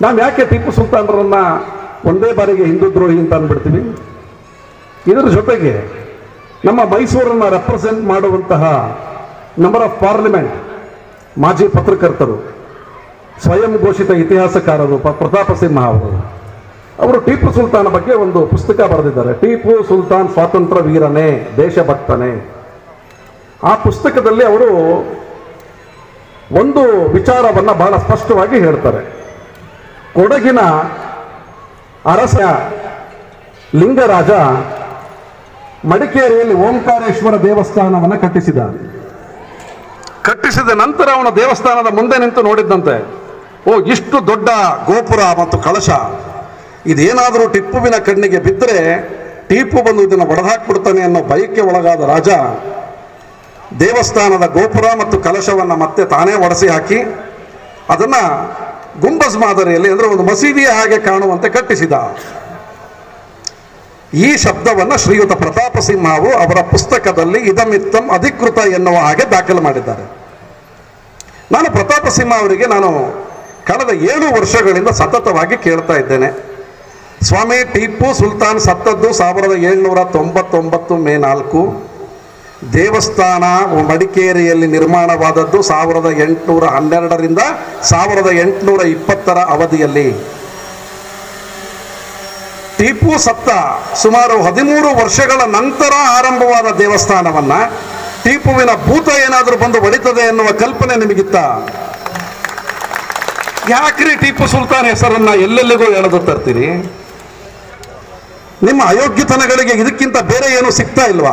ನಾವು ಯಾಕೆ ಟಿಪ್ಪು ಸುಲ್ತಾನರನ್ನ ಒಂದೇ ಬಾರಿಗೆ ಹಿಂದೂ ದ್ರೋಹಿ ಅಂತ ಅಂದ್ಬಿಡ್ತೀವಿ ಇದರ ಜೊತೆಗೆ ನಮ್ಮ ಮೈಸೂರನ್ನು ರೆಪ್ರೆಸೆಂಟ್ ಮಾಡುವಂತಹ ನಂಬರ್ ಆಫ್ ಪಾರ್ಲಿಮೆಂಟ್ ಮಾಜಿ ಪತ್ರಕರ್ತರು ಸ್ವಯಂ ಘೋಷಿತ ಇತಿಹಾಸಕಾರರು ಪ- ಪ್ರತಾಪ ಸಿಂಹ ಅವರು ಅವರು ಟಿಪ್ಪು ಸುಲ್ತಾನ ಬಗ್ಗೆ ಒಂದು ಪುಸ್ತಕ ಬರೆದಿದ್ದಾರೆ ಟಿಪ್ಪು ಸುಲ್ತಾನ್ ಸ್ವಾತಂತ್ರ್ಯ ವೀರನೇ ದೇಶಭಕ್ತನೇ ಆ ಪುಸ್ತಕದಲ್ಲಿ ಅವರು ಒಂದು ವಿಚಾರವನ್ನು ಬಹಳ ಸ್ಪಷ್ಟವಾಗಿ ಹೇಳ್ತಾರೆ ಕೊಡಗಿನ ಅರಸ ಲಿಂಗರಾಜ ಮಡಿಕೇರಿಯಲ್ಲಿ ಓಂಕಾರೇಶ್ವರ ದೇವಸ್ಥಾನವನ್ನು ಕಟ್ಟಿಸಿದ ಕಟ್ಟಿಸಿದ ನಂತರ ಅವನ ದೇವಸ್ಥಾನದ ಮುಂದೆ ನಿಂತು ನೋಡಿದ್ದಂತೆ ಓ ಇಷ್ಟು ದೊಡ್ಡ ಗೋಪುರ ಮತ್ತು ಕಳಶ ಇದೇನಾದರೂ ಟಿಪ್ಪುವಿನ ಕಣ್ಣಿಗೆ ಬಿದ್ದರೆ ಟಿಪ್ಪು ಬಂದು ಇದನ್ನು ಒಡೆದಾಕ್ಬಿಡ್ತಾನೆ ಅನ್ನೋ ಭಯಕ್ಕೆ ಒಳಗಾದ ರಾಜ ದೇವಸ್ಥಾನದ ಗೋಪುರ ಮತ್ತು ಕಲಶವನ್ನು ಮತ್ತೆ ತಾನೇ ಒಡೆಸಿ ಹಾಕಿ ಅದನ್ನು ಗುಂಬಸ್ ಮಾದರಿಯಲ್ಲಿ ಅಂದರೆ ಒಂದು ಮಸೀದಿಯ ಹಾಗೆ ಕಾಣುವಂತೆ ಕಟ್ಟಿಸಿದ ಈ ಶಬ್ದವನ್ನು ಶ್ರೀಯುತ ಪ್ರತಾಪ ಸಿಂಹವು ಅವರ ಪುಸ್ತಕದಲ್ಲಿ ಇದಮಿತ್ತಂ ಅಧಿಕೃತ ಎನ್ನುವ ಹಾಗೆ ದಾಖಲು ಮಾಡಿದ್ದಾರೆ ನಾನು ಪ್ರತಾಪ ಸಿಂಹ ಅವರಿಗೆ ನಾನು ಕಳೆದ ಏಳು ವರ್ಷಗಳಿಂದ ಸತತವಾಗಿ ಕೇಳ್ತಾ ಇದ್ದೇನೆ ಸ್ವಾಮಿ ಟಿಪ್ಪು ಸುಲ್ತಾನ್ ಸತ್ತದ್ದು ಸಾವಿರದ ಏಳ್ನೂರ ತೊಂಬತ್ತೊಂಬತ್ತು ಮೇ ನಾಲ್ಕು ದೇವಸ್ಥಾನ ಮಡಿಕೇರಿಯಲ್ಲಿ ನಿರ್ಮಾಣವಾದದ್ದು ಸಾವಿರದ ಎಂಟುನೂರ ಹನ್ನೆರಡರಿಂದ ಸಾವಿರದ ಎಂಟುನೂರ ಇಪ್ಪತ್ತರ ಅವಧಿಯಲ್ಲಿ ಟಿಪ್ಪು ಸತ್ತ ಸುಮಾರು ಹದಿಮೂರು ವರ್ಷಗಳ ನಂತರ ಆರಂಭವಾದ ದೇವಸ್ಥಾನವನ್ನ ಟಿಪ್ಪುವಿನ ಭೂತ ಏನಾದರೂ ಬಂದು ಹೊಡಿತದೆ ಎನ್ನುವ ಕಲ್ಪನೆ ನಿಮಗಿತ್ತ ಯಾಕ್ರಿ ಟಿಪ್ಪು ಸುಲ್ತಾನ್ ಹೆಸರನ್ನ ಎಲ್ಲೆಲ್ಲಿಗೂ ಎಳೆದು ತರ್ತೀರಿ ನಿಮ್ಮ ಅಯೋಗ್ಯತನಗಳಿಗೆ ಇದಕ್ಕಿಂತ ಬೇರೆ ಏನು ಸಿಗ್ತಾ ಇಲ್ವಾ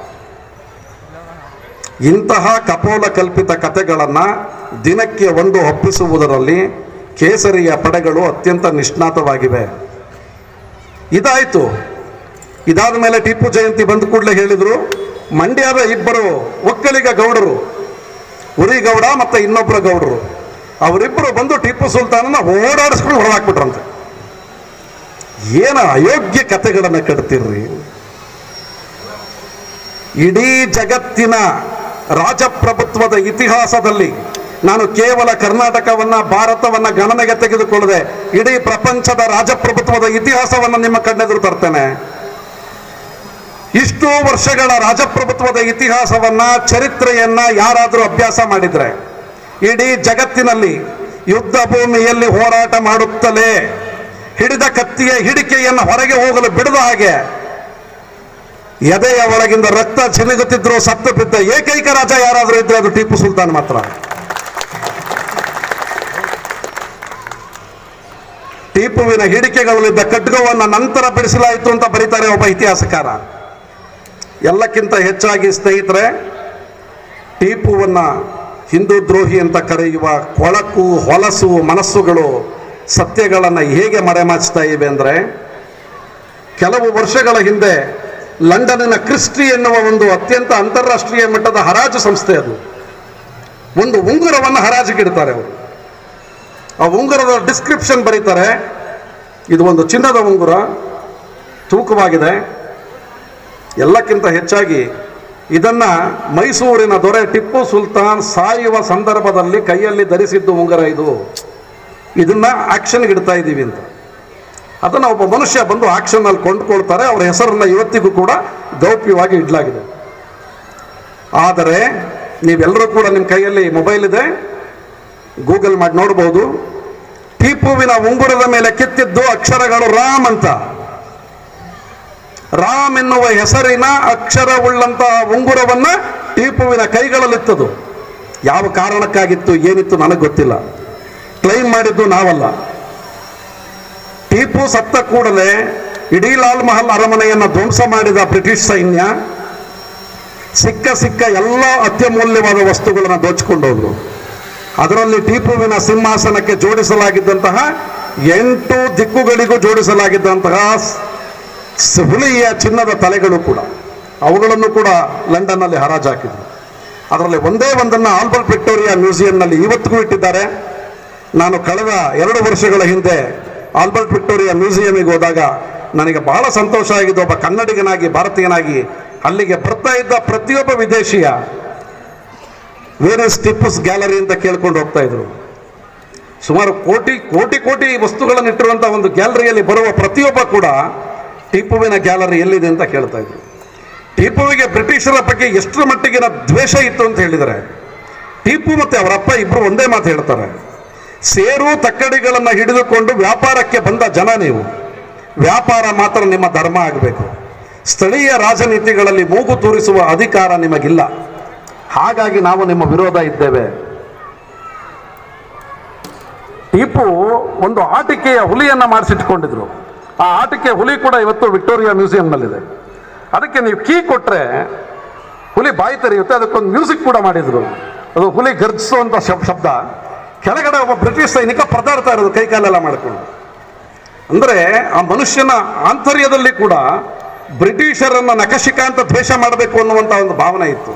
ಇಂತಹ ಕಪೋಲ ಕಲ್ಪಿತ ಕಥೆಗಳನ್ನು ದಿನಕ್ಕೆ ಒಂದು ಒಪ್ಪಿಸುವುದರಲ್ಲಿ ಕೇಸರಿಯ ಪಡೆಗಳು ಅತ್ಯಂತ ನಿಷ್ಣಾತವಾಗಿವೆ ಇದಾಯಿತು ಇದಾದ ಮೇಲೆ ಟಿಪ್ಪು ಜಯಂತಿ ಬಂದ ಕೂಡಲೇ ಹೇಳಿದರು ಮಂಡ್ಯದ ಇಬ್ಬರು ಒಕ್ಕಲಿಗ ಗೌಡರು ಉರಿಗೌಡ ಮತ್ತು ಇನ್ನೊಬ್ಬರು ಗೌಡರು ಅವರಿಬ್ಬರು ಬಂದು ಟಿಪ್ಪು ಸುಲ್ತಾನನ ಓಡಾಡಿಸ್ಕೊಂಡು ಹೊಡೆದಾಕ್ಬಿಟ್ರಂತೆ ಏನು ಅಯೋಗ್ಯ ಕಥೆಗಳನ್ನು ಕಟ್ತಿರ್ರಿ ಇಡೀ ಜಗತ್ತಿನ ರಾಜಪ್ರಭುತ್ವದ ಇತಿಹಾಸದಲ್ಲಿ ನಾನು ಕೇವಲ ಕರ್ನಾಟಕವನ್ನ ಭಾರತವನ್ನ ಗಣನೆಗೆ ತೆಗೆದುಕೊಳ್ಳದೆ ಇಡೀ ಪ್ರಪಂಚದ ರಾಜಪ್ರಭುತ್ವದ ಇತಿಹಾಸವನ್ನ ನಿಮ್ಮ ಕಣ್ಣೆದುರು ತರ್ತೇನೆ ಇಷ್ಟು ವರ್ಷಗಳ ರಾಜಪ್ರಭುತ್ವದ ಇತಿಹಾಸವನ್ನ ಚರಿತ್ರೆಯನ್ನ ಯಾರಾದರೂ ಅಭ್ಯಾಸ ಮಾಡಿದ್ರೆ ಇಡೀ ಜಗತ್ತಿನಲ್ಲಿ ಯುದ್ಧ ಭೂಮಿಯಲ್ಲಿ ಹೋರಾಟ ಮಾಡುತ್ತಲೇ ಹಿಡಿದ ಕತ್ತಿಯ ಹಿಡಿಕೆಯನ್ನು ಹೊರಗೆ ಹೋಗಲು ಬಿಡದ ಹಾಗೆ ಎದೆಯ ಒಳಗಿಂದ ರಕ್ತ ಚಿನುಗುತ್ತಿದ್ರು ಸತ್ತು ಬಿದ್ದ ಏಕೈಕ ರಾಜ ಯಾರಾದರೂ ಇದ್ರೆ ಅದು ಟಿಪ್ಪು ಸುಲ್ತಾನ್ ಮಾತ್ರ ಟಿಪ್ಪುವಿನ ಹಿಡಿಕೆಗಳಲ್ಲಿದ್ದ ಖಡ್ಗವನ್ನು ನಂತರ ಬಿಡಿಸಲಾಯಿತು ಅಂತ ಬರೀತಾರೆ ಒಬ್ಬ ಇತಿಹಾಸಕಾರ ಎಲ್ಲಕ್ಕಿಂತ ಹೆಚ್ಚಾಗಿ ಸ್ನೇಹಿತರೆ ಟಿಪ್ಪುವನ್ನ ಹಿಂದೂ ದ್ರೋಹಿ ಅಂತ ಕರೆಯುವ ಕೊಳಕು ಹೊಲಸು ಮನಸ್ಸುಗಳು ಸತ್ಯಗಳನ್ನು ಹೇಗೆ ಮರೆಮಾಚ್ತಾ ಇವೆ ಅಂದರೆ ಕೆಲವು ವರ್ಷಗಳ ಹಿಂದೆ ಲಂಡನ್ನಿನ ಕ್ರಿಸ್ಟಿ ಎನ್ನುವ ಒಂದು ಅತ್ಯಂತ ಅಂತಾರಾಷ್ಟ್ರೀಯ ಮಟ್ಟದ ಹರಾಜು ಸಂಸ್ಥೆ ಅದು ಒಂದು ಉಂಗುರವನ್ನು ಹರಾಜಿಗಿಡ್ತಾರೆ ಅವರು ಆ ಉಂಗುರದ ಡಿಸ್ಕ್ರಿಪ್ಷನ್ ಬರೀತಾರೆ ಇದು ಒಂದು ಚಿನ್ನದ ಉಂಗುರ ತೂಕವಾಗಿದೆ ಎಲ್ಲಕ್ಕಿಂತ ಹೆಚ್ಚಾಗಿ ಇದನ್ನ ಮೈಸೂರಿನ ದೊರೆ ಟಿಪ್ಪು ಸುಲ್ತಾನ್ ಸಾಯುವ ಸಂದರ್ಭದಲ್ಲಿ ಕೈಯಲ್ಲಿ ಧರಿಸಿದ್ದು ಉಂಗುರ ಇದು ಇದನ್ನ ಆಕ್ಷನ್ಗೆ ಇಡ್ತಾ ಇದ್ದೀವಿ ಅಂತ ಅದನ್ನು ಒಬ್ಬ ಮನುಷ್ಯ ಬಂದು ಆಕ್ಷನ್ನಲ್ಲಿ ಕೊಂಡ್ಕೊಳ್ತಾರೆ ಅವರ ಹೆಸರನ್ನ ಇವತ್ತಿಗೂ ಕೂಡ ಗೌಪ್ಯವಾಗಿ ಇಡಲಾಗಿದೆ ಆದರೆ ನೀವೆಲ್ಲರೂ ಕೂಡ ನಿಮ್ಮ ಕೈಯಲ್ಲಿ ಮೊಬೈಲ್ ಇದೆ ಗೂಗಲ್ ಮಾಡಿ ನೋಡಬಹುದು ಟಿಪ್ಪುವಿನ ಉಂಗುರದ ಮೇಲೆ ಕೆತ್ತಿದ್ದು ಅಕ್ಷರಗಳು ರಾಮ್ ಅಂತ ರಾಮ್ ಎನ್ನುವ ಹೆಸರಿನ ಅಕ್ಷರವುಳ್ಳಂತಹ ಉಂಗುರವನ್ನ ಟಿಪ್ಪುವಿನ ಕೈಗಳಲ್ಲಿತ್ತದು ಯಾವ ಕಾರಣಕ್ಕಾಗಿತ್ತು ಏನಿತ್ತು ನನಗೆ ಗೊತ್ತಿಲ್ಲ ಕ್ಲೈಮ್ ಮಾಡಿದ್ದು ನಾವಲ್ಲ ಟಿಪ್ಪು ಸತ್ತ ಕೂಡಲೇ ಇಡೀ ಲಾಲ್ ಮಹಲ್ ಅರಮನೆಯನ್ನು ಧ್ವಂಸ ಮಾಡಿದ ಬ್ರಿಟಿಷ್ ಸೈನ್ಯ ಸಿಕ್ಕ ಸಿಕ್ಕ ಎಲ್ಲ ಅತ್ಯಮೂಲ್ಯವಾದ ವಸ್ತುಗಳನ್ನು ದೋಚಿಕೊಂಡು ಹೋದ್ರು ಅದರಲ್ಲಿ ಟಿಪ್ಪುವಿನ ಸಿಂಹಾಸನಕ್ಕೆ ಜೋಡಿಸಲಾಗಿದ್ದಂತಹ ಎಂಟು ದಿಕ್ಕುಗಳಿಗೂ ಜೋಡಿಸಲಾಗಿದ್ದಂತಹ ಸ್- ಹುಲಿಯ ಚಿನ್ನದ ತಲೆಗಳು ಕೂಡ ಅವುಗಳನ್ನು ಕೂಡ ಲಂಡನ್ನಲ್ಲಿ ಹರಾಜಾಕಿದ್ರು ಅದರಲ್ಲಿ ಒಂದೇ ಒಂದನ್ನು ಆಲ್ಬರ್ಟ್ ವಿಕ್ಟೋರಿಯಾ ಮ್ಯೂಸಿಯಂನಲ್ಲಿ ಇವತ್ತಿಗೂ ಇಟ್ಟಿದ್ದಾರೆ ನಾನು ಕಳೆದ ಎರಡು ವರ್ಷಗಳ ಹಿಂದೆ ಆಲ್ಬರ್ಟ್ ವಿಕ್ಟೋರಿಯಾ ಮ್ಯೂಸಿಯಂಗೆ ಹೋದಾಗ ನನಗೆ ಬಹಳ ಸಂತೋಷ ಆಗಿದ್ದು ಒಬ್ಬ ಕನ್ನಡಿಗನಾಗಿ ಭಾರತೀಯನಾಗಿ ಅಲ್ಲಿಗೆ ಬರ್ತಾ ಇದ್ದ ಪ್ರತಿಯೊಬ್ಬ ವಿದೇಶಿಯ ವೇರ್ ಇಸ್ ಟಿಪ್ಪುಸ್ ಗ್ಯಾಲರಿ ಅಂತ ಕೇಳ್ಕೊಂಡು ಹೋಗ್ತಾ ಇದ್ರು ಸುಮಾರು ಕೋಟಿ ಕೋಟಿ ಕೋಟಿ ವಸ್ತುಗಳನ್ನು ಇಟ್ಟಿರುವಂಥ ಒಂದು ಗ್ಯಾಲರಿಯಲ್ಲಿ ಬರುವ ಪ್ರತಿಯೊಬ್ಬ ಕೂಡ ಟಿಪ್ಪುವಿನ ಗ್ಯಾಲರಿ ಎಲ್ಲಿದೆ ಅಂತ ಕೇಳ್ತಾ ಇದ್ರು ಟಿಪ್ಪುವಿಗೆ ಬ್ರಿಟಿಷರ ಬಗ್ಗೆ ಎಷ್ಟರ ಮಟ್ಟಿಗಿನ ದ್ವೇಷ ಇತ್ತು ಅಂತ ಹೇಳಿದರೆ ಟಿಪ್ಪು ಮತ್ತು ಅವರಪ್ಪ ಇಬ್ಬರು ಒಂದೇ ಮಾತು ಹೇಳ್ತಾರೆ ಸೇರು ತಕ್ಕಡಿಗಳನ್ನು ಹಿಡಿದುಕೊಂಡು ವ್ಯಾಪಾರಕ್ಕೆ ಬಂದ ಜನ ನೀವು ವ್ಯಾಪಾರ ಮಾತ್ರ ನಿಮ್ಮ ಧರ್ಮ ಆಗಬೇಕು ಸ್ಥಳೀಯ ರಾಜನೀತಿಗಳಲ್ಲಿ ಮೂಗು ತೂರಿಸುವ ಅಧಿಕಾರ ನಿಮಗಿಲ್ಲ ಹಾಗಾಗಿ ನಾವು ನಿಮ್ಮ ವಿರೋಧ ಇದ್ದೇವೆ ಟಿಪ್ಪು ಒಂದು ಆಟಿಕೆಯ ಹುಲಿಯನ್ನ ಮಾಡಿಸಿಟ್ಕೊಂಡಿದ್ರು ಆ ಆಟಿಕೆ ಹುಲಿ ಕೂಡ ಇವತ್ತು ವಿಕ್ಟೋರಿಯಾ ಮ್ಯೂಸಿಯಂನಲ್ಲಿದೆ ಅದಕ್ಕೆ ನೀವು ಕೀ ಕೊಟ್ರೆ ಹುಲಿ ಬಾಯಿ ತೆರೆಯುತ್ತೆ ಅದಕ್ಕೊಂದು ಮ್ಯೂಸಿಕ್ ಕೂಡ ಮಾಡಿದ್ರು ಅದು ಹುಲಿ ಗರ್ಜಿಸುವಂತ ಶಬ್- ಶಬ್ದ ಕೆಳಗಡೆ ಒಬ್ಬ ಬ್ರಿಟಿಷ್ ಸೈನಿಕ ಪರದಾಡ್ತಾ ಇರೋದು ಕೈ ಕಾಲೆಲ್ಲ ಮಾಡ್ಕೊಂಡು ಅಂದ್ರೆ ಆ ಮನುಷ್ಯನ ಆಂತರ್ಯದಲ್ಲಿ ಕೂಡ ಬ್ರಿಟಿಷರನ್ನ ನಖಶಿಕಾಂತ ದ್ವೇಷ ಮಾಡಬೇಕು ಅನ್ನುವಂಥ ಒಂದು ಭಾವನೆ ಇತ್ತು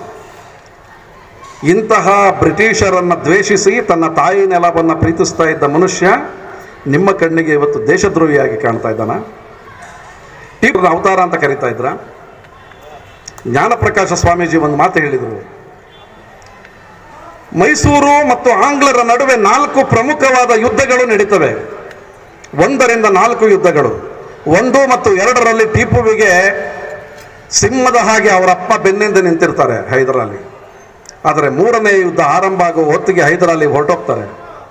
ಇಂತಹ ಬ್ರಿಟಿಷರನ್ನ ದ್ವೇಷಿಸಿ ತನ್ನ ತಾಯಿ ನೆಲವನ್ನು ಪ್ರೀತಿಸ್ತಾ ಇದ್ದ ಮನುಷ್ಯ ನಿಮ್ಮ ಕಣ್ಣಿಗೆ ಇವತ್ತು ದೇಶದ್ರೋಹಿಯಾಗಿ ಕಾಣ್ತಾ ಇದ್ದಾನ ಟಿಪ್ಪುನ ಅವತಾರ ಅಂತ ಕರೀತಾ ಇದ್ರ ಜ್ಞಾನಪ್ರಕಾಶ ಸ್ವಾಮೀಜಿ ಒಂದು ಮಾತು ಹೇಳಿದರು ಮೈಸೂರು ಮತ್ತು ಆಂಗ್ಲರ ನಡುವೆ ನಾಲ್ಕು ಪ್ರಮುಖವಾದ ಯುದ್ಧಗಳು ನಡೀತವೆ ಒಂದರಿಂದ ನಾಲ್ಕು ಯುದ್ಧಗಳು ಒಂದು ಮತ್ತು ಎರಡರಲ್ಲಿ ಟಿಪ್ಪುವಿಗೆ ಸಿಂಹದ ಹಾಗೆ ಅವರಪ್ಪ ಬೆನ್ನಿಂದ ನಿಂತಿರ್ತಾರೆ ಹೈದರಾಲಿ ಆದರೆ ಮೂರನೇ ಯುದ್ಧ ಆರಂಭ ಆಗುವ ಹೊತ್ತಿಗೆ ಹೈದರಾಲಿ ಹೊರಟೋಗ್ತಾರೆ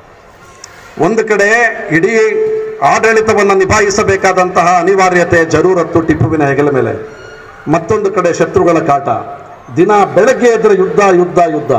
ಒಂದು ಕಡೆ ಇಡೀ ಆಡಳಿತವನ್ನು ನಿಭಾಯಿಸಬೇಕಾದಂತಹ ಅನಿವಾರ್ಯತೆ ಜರೂರತ್ತು ಟಿಪ್ಪುವಿನ ಹೆಗಲ ಮೇಲೆ ಮತ್ತೊಂದು ಕಡೆ ಶತ್ರುಗಳ ಕಾಟ ದಿನ ಬೆಳಗ್ಗೆ ಎದ್ರೆ ಯುದ್ಧ ಯುದ್ಧ ಯುದ್ಧ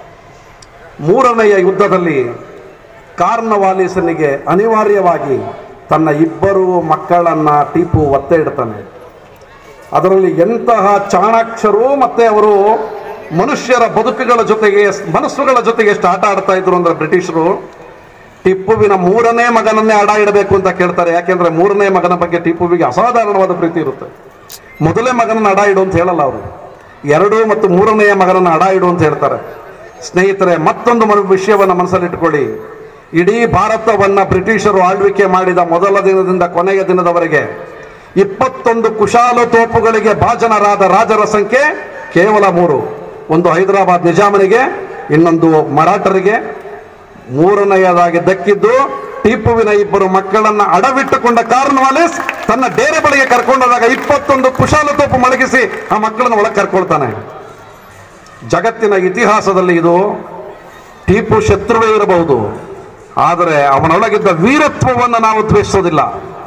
ಮೂರನೆಯ ಯುದ್ಧದಲ್ಲಿ ಕಾರ್ನವಾಲಿಸನಿಗೆ ಅನಿವಾರ್ಯವಾಗಿ ತನ್ನ ಇಬ್ಬರು ಮಕ್ಕಳನ್ನ ಟಿಪ್ಪು ಒತ್ತೆ ಇಡ್ತಾನೆ ಅದರಲ್ಲಿ ಎಂತಹ ಚಾಣಾಕ್ಷರು ಮತ್ತೆ ಅವರು ಮನುಷ್ಯರ ಬದುಕುಗಳ ಜೊತೆಗೆ ಮನಸ್ಸುಗಳ ಜೊತೆಗೆ ಎಷ್ಟು ಆಟ ಆಡ್ತಾ ಇದ್ರು ಅಂದ್ರೆ ಬ್ರಿಟಿಷರು ಟಿಪ್ಪುವಿನ ಮೂರನೇ ಮಗನನ್ನೇ ಅಡ ಇಡಬೇಕು ಅಂತ ಕೇಳ್ತಾರೆ ಯಾಕೆಂದ್ರೆ ಮೂರನೇ ಮಗನ ಬಗ್ಗೆ ಟಿಪ್ಪುವಿಗೆ ಅಸಾಧಾರಣವಾದ ಪ್ರೀತಿ ಇರುತ್ತೆ ಮೊದಲೇ ಮಗನನ್ನ ಅಡ ಇಡು ಅಂತ ಹೇಳಲ್ಲ ಅವರು ಎರಡು ಮತ್ತು ಮೂರನೆಯ ಮಗನನ್ನ ಅಡ ಇಡು ಅಂತ ಹೇಳ್ತಾರೆ ಸ್ನೇಹಿತರೆ ಮತ್ತೊಂದು ಮರು ವಿಷಯವನ್ನು ಮನಸ್ಸಲ್ಲಿಟ್ಕೊಳ್ಳಿ ಇಡೀ ಭಾರತವನ್ನ ಬ್ರಿಟಿಷರು ಆಳ್ವಿಕೆ ಮಾಡಿದ ಮೊದಲ ದಿನದಿಂದ ಕೊನೆಯ ದಿನದವರೆಗೆ ಇಪ್ಪತ್ತೊಂದು ಕುಶಾಲ ತೋಪುಗಳಿಗೆ ಭಾಜನರಾದ ರಾಜರ ಸಂಖ್ಯೆ ಕೇವಲ ಮೂರು ಒಂದು ಹೈದರಾಬಾದ್ ನಿಜಾಮನಿಗೆ ಇನ್ನೊಂದು ಮರಾಠರಿಗೆ ಮೂರನೆಯದಾಗಿ ದಕ್ಕಿದ್ದು ಟಿಪ್ಪುವಿನ ಇಬ್ಬರು ಮಕ್ಕಳನ್ನ ಅಡವಿಟ್ಟುಕೊಂಡ ಕಾರ್ನ್ವಾಲಿಸ್ ತನ್ನ ಡೇರೆ ಬಳಿಗೆ ಕರ್ಕೊಂಡೋದಾಗ ಇಪ್ಪತ್ತೊಂದು ಕುಶಾಲ ತೋಪು ಮಲಗಿಸಿ ಆ ಮಕ್ಕಳನ್ನು ಒಳಗೆ ಕರ್ಕೊಳ್ತಾನೆ ಜಗತ್ತಿನ ಇತಿಹಾಸದಲ್ಲಿ ಇದು ಟಿಪ್ಪು ಶತ್ರುವೇ ಇರಬಹುದು ಆದರೆ ಅವನೊಳಗಿದ್ದ ವೀರತ್ವವನ್ನು ನಾವು ದ್ವೇಷಿಸೋದಿಲ್ಲ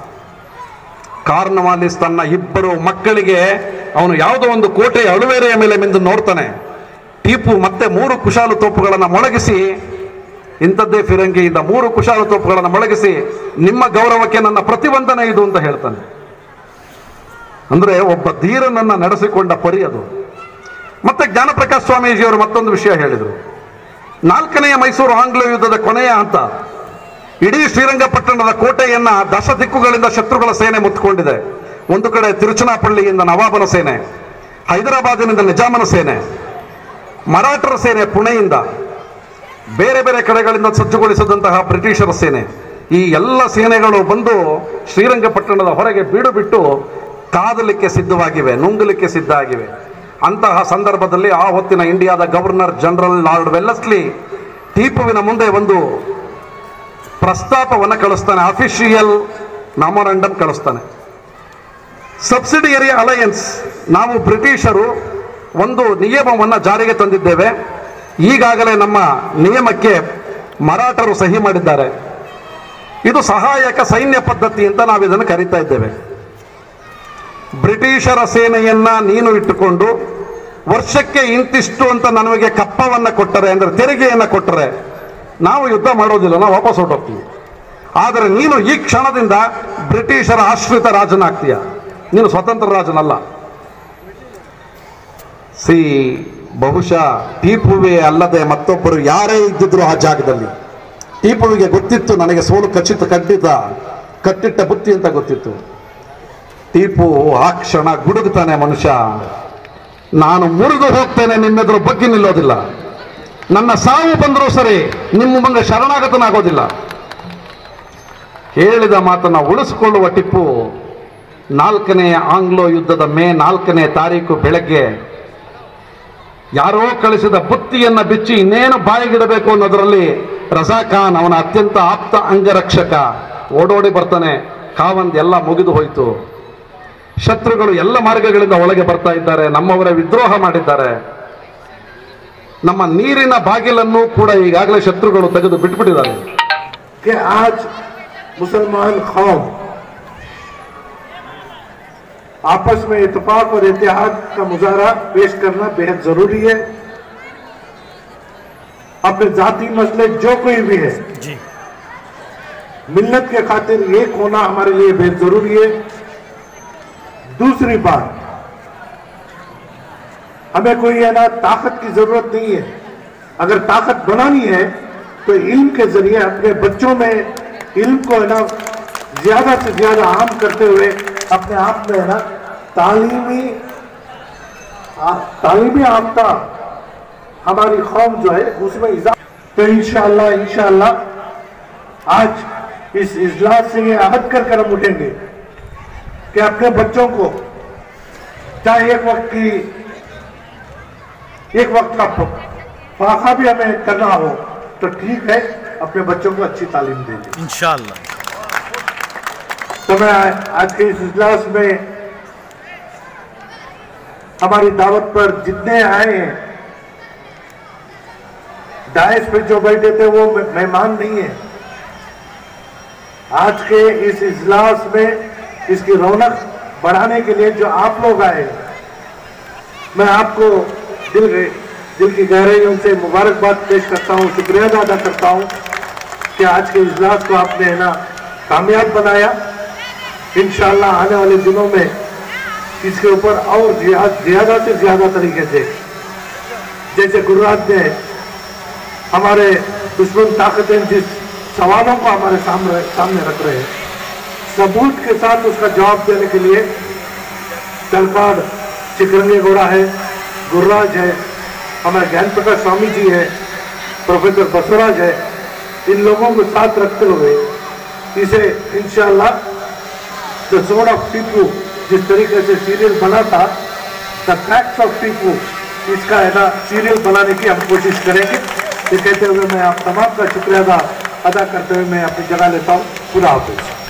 ಕಾರ್ನವಾಲಿಸ್ ತನ್ನ ಇಬ್ಬರು ಮಕ್ಕಳಿಗೆ ಅವನು ಯಾವುದೋ ಒಂದು ಕೋಟೆಯ ಅಳುವೇರೆಯ ಮೇಲೆ ಮಿಂದು ನೋಡ್ತಾನೆ ಟಿಪ್ಪು ಮತ್ತೆ ಮೂರು ಕುಶಾಲು ತೋಪುಗಳನ್ನು ಮೊಳಗಿಸಿ ಇಂಥದ್ದೇ ಫಿರಂಗಿಯಿಂದ ಮೂರು ಕುಶಾಲು ತೋಪುಗಳನ್ನು ಮೊಳಗಿಸಿ ನಿಮ್ಮ ಗೌರವಕ್ಕೆ ನನ್ನ ಪ್ರತಿಬಂಧನೆ ಇದು ಅಂತ ಹೇಳ್ತಾನೆ ಅಂದ್ರೆ ಒಬ್ಬ ಧೀರನನ್ನ ನಡೆಸಿಕೊಂಡ ಪರಿ ಅದು ಮತ್ತೆ ಜ್ಞಾನಪ್ರಕಾಶ್ ಸ್ವಾಮೀಜಿಯವರು ಮತ್ತೊಂದು ವಿಷಯ ಹೇಳಿದರು ನಾಲ್ಕನೆಯ ಮೈಸೂರು ಆಂಗ್ಲ ಯುದ್ಧದ ಕೊನೆಯ ಹಂತ ಇಡೀ ಶ್ರೀರಂಗಪಟ್ಟಣದ ಕೋಟೆಯನ್ನ ದಶ ದಿಕ್ಕುಗಳಿಂದ ಶತ್ರುಗಳ ಸೇನೆ ಮುತ್ತಿಕೊಂಡಿದೆ ಒಂದು ಕಡೆ ತಿರುಚನಾಪಳ್ಳಿಯಿಂದ ನವಾಬನ ಸೇನೆ ಹೈದರಾಬಾದಿನಿಂದ ನಿಜಾಮನ ಸೇನೆ ಮರಾಠರ ಸೇನೆ ಪುಣೆಯಿಂದ ಬೇರೆ ಬೇರೆ ಕಡೆಗಳಿಂದ ಸಜ್ಜುಗೊಳಿಸಿದಂತಹ ಬ್ರಿಟಿಷರ ಸೇನೆ ಈ ಎಲ್ಲ ಸೇನೆಗಳು ಬಂದು ಶ್ರೀರಂಗಪಟ್ಟಣದ ಹೊರಗೆ ಬೀಡು ಬಿಟ್ಟು ಕಾದಲಿಕ್ಕೆ ಸಿದ್ಧವಾಗಿವೆ ನುಂಗಲಿಕ್ಕೆ ಸಿದ್ಧ ಆಗಿವೆ ಅಂತಹ ಸಂದರ್ಭದಲ್ಲಿ ಆ ಹೊತ್ತಿನ ಇಂಡಿಯಾದ ಗವರ್ನರ್ ಜನರಲ್ ಲಾರ್ಡ್ ವೆಲ್ಲಸ್ಲಿ ಟಿಪ್ಪುವಿನ ಮುಂದೆ ಒಂದು ಪ್ರಸ್ತಾಪವನ್ನು ಕಳಿಸ್ತಾನೆ ಅಫಿಷಿಯಲ್ ನಾಮೊರಂಡಮ್ ಕಳಿಸ್ತಾನೆ ಸಬ್ಸಿಡಿಯರಿ ಅಲಯನ್ಸ್ ನಾವು ಬ್ರಿಟಿಷರು ಒಂದು ನಿಯಮವನ್ನು ಜಾರಿಗೆ ತಂದಿದ್ದೇವೆ ಈಗಾಗಲೇ ನಮ್ಮ ನಿಯಮಕ್ಕೆ ಮರಾಠರು ಸಹಿ ಮಾಡಿದ್ದಾರೆ ಇದು ಸಹಾಯಕ ಸೈನ್ಯ ಪದ್ಧತಿ ಅಂತ ನಾವು ಇದನ್ನು ಕರೀತಾ ಇದ್ದೇವೆ ಬ್ರಿಟಿಷರ ಸೇನೆಯನ್ನ ನೀನು ಇಟ್ಟುಕೊಂಡು ವರ್ಷಕ್ಕೆ ಇಂತಿಷ್ಟು ಅಂತ ನಮಗೆ ಕಪ್ಪವನ್ನ ಕೊಟ್ಟರೆ ಅಂದ್ರೆ ತೆರಿಗೆಯನ್ನ ಕೊಟ್ಟರೆ ನಾವು ಯುದ್ಧ ಮಾಡೋದಿಲ್ಲ ನಾವು ವಾಪಸ್ ಹೊರಟೋಗ್ತೀವಿ ಆದರೆ ನೀನು ಈ ಕ್ಷಣದಿಂದ ಬ್ರಿಟಿಷರ ಆಶ್ರಿತ ರಾಜನಾಗ್ತೀಯ ನೀನು ಸ್ವತಂತ್ರ ರಾಜನಲ್ಲ ಸಿ ಬಹುಶಃ ಟಿಪ್ಪುವೆ ಅಲ್ಲದೆ ಮತ್ತೊಬ್ಬರು ಯಾರೇ ಇದ್ದಿದ್ರು ಆ ಜಾಗದಲ್ಲಿ ಟಿಪ್ಪುವಿಗೆ ಗೊತ್ತಿತ್ತು ನನಗೆ ಸೋಲು ಖಚಿತ ಖಂಡಿತ ಕಟ್ಟಿಟ್ಟ ಬುತ್ತಿ ಅಂತ ಗೊತ್ತಿತ್ತು ಟಿಪ್ಪು ಆ ಕ್ಷಣ ಗುಡುಗುತ್ತಾನೆ ಮನುಷ್ಯ ನಾನು ಮುರಿದು ಹೋಗ್ತೇನೆ ನಿಮ್ಮೆದುರು ಬಗ್ಗೆ ನಿಲ್ಲೋದಿಲ್ಲ ನನ್ನ ಸಾವು ಬಂದರೂ ಸರಿ ನಿಮ್ಮ ಮುಂದೆ ಶರಣಾಗತನಾಗೋದಿಲ್ಲ ಹೇಳಿದ ಮಾತನ್ನ ಉಳಿಸಿಕೊಳ್ಳುವ ಟಿಪ್ಪು ನಾಲ್ಕನೇ ಆಂಗ್ಲೋ ಯುದ್ಧದ ಮೇ ನಾಲ್ಕನೇ ತಾರೀಕು ಬೆಳಗ್ಗೆ ಯಾರೋ ಕಳಿಸಿದ ಬುತ್ತಿಯನ್ನ ಬಿಚ್ಚಿ ಇನ್ನೇನು ಬಾಯಿಗಿಡಬೇಕು ಅನ್ನೋದರಲ್ಲಿ ರಜಾ ಖಾನ್ ಅವನ ಅತ್ಯಂತ ಆಪ್ತ ಅಂಗರಕ್ಷಕ ಓಡೋಡಿ ಬರ್ತಾನೆ ಕಾವಂದ್ ಎಲ್ಲ ಮುಗಿದು ಹೋಯಿತು ಶತ್ರುಗಳು ಎಲ್ಲ ಮಾರ್ಗಗಳಿಂದ ಒಳಗೆ ಬರ್ತಾ ಇದ್ದಾರೆ ನಮ್ಮವರ ವಿದ್ರೋಹ ಮಾಡಿದ್ದಾರೆ ನಮ್ಮ ನೀರಿನ ಬಾಗಿಲನ್ನು ಕೂಡ ಈಗಾಗಲೇ ಶತ್ರುಗಳು ತೆಗೆದು ಬಿಟ್ಬಿಟ್ಟಿದ್ದಾರೆ कि आज मुसलमान कौम आपस में इतफाक और इतिहाद का मुजाहरा पेश करना बेहद जरूरी है अपने जाति मसले जो कोई भी है जी मिल्लत के खातिर एक होना हमारे लिए बेहद जरूरी है दूसरी बात हमें कोई है ना ताकत की जरूरत नहीं है अगर ताकत बनानी है तो इल्म के जरिए अपने बच्चों में इल्म को है ना ज्यादा से ज्यादा आम करते हुए अपने आप में है ना तालीमी आ- तालीमी आपता हमारी कौम जो है उसमें इजा तो इंशाल्लाह इंशाल्लाह आज इस इजलास से ये अहद कर कर हम उठेंगे कि अपने बच्चों को चाहे एक वक्त की एक वक्त का फ- फाका भी हमें करना हो तो ठीक है अपने बच्चों को अच्छी तालीम देंगे इंशाल्लाह तो मैं आज के इस इजलास में हमारी दावत पर जितने आए हैं डायस पे जो बैठे थे वो मे- मेहमान नहीं है आज के इस इजलास में इसकी रौनक बढ़ाने के लिए जो आप लोग आए मैं आपको दिल दिल की गहराइयों से मुबारकबाद पेश करता हूँ शुक्रिया अदा करता हूँ कि आज के इजलास को आपने है ना कामयाब बनाया इंशाल्लाह आने वाले दिनों में इसके ऊपर और ज्यादा ज्यादा से ज्यादा तरीके से जैसे गुजरात में हमारे दुश्मन ताकतें जिस सवालों को हमारे सामने सामने रख रहे हैं सबूत के साथ उसका जवाब देने के लिए तलकार चिकरंगे घोड़ा है गुर्राज है हमारे ज्ञान प्रकाश स्वामी जी है प्रोफेसर बसवराज है इन लोगों को साथ रखते हुए इसे इंशाल्लाह द जोन ऑफ टीपू जिस तरीके से सीरियल बना था द फैक्ट्स ऑफ टीपू इसका है ना सीरियल बनाने की हम कोशिश करेंगे ये कहते हुए मैं आप तमाम का शुक्रिया अदा अदा करते हुए मैं अपनी जगह लेता हूँ खुदा हाफिज़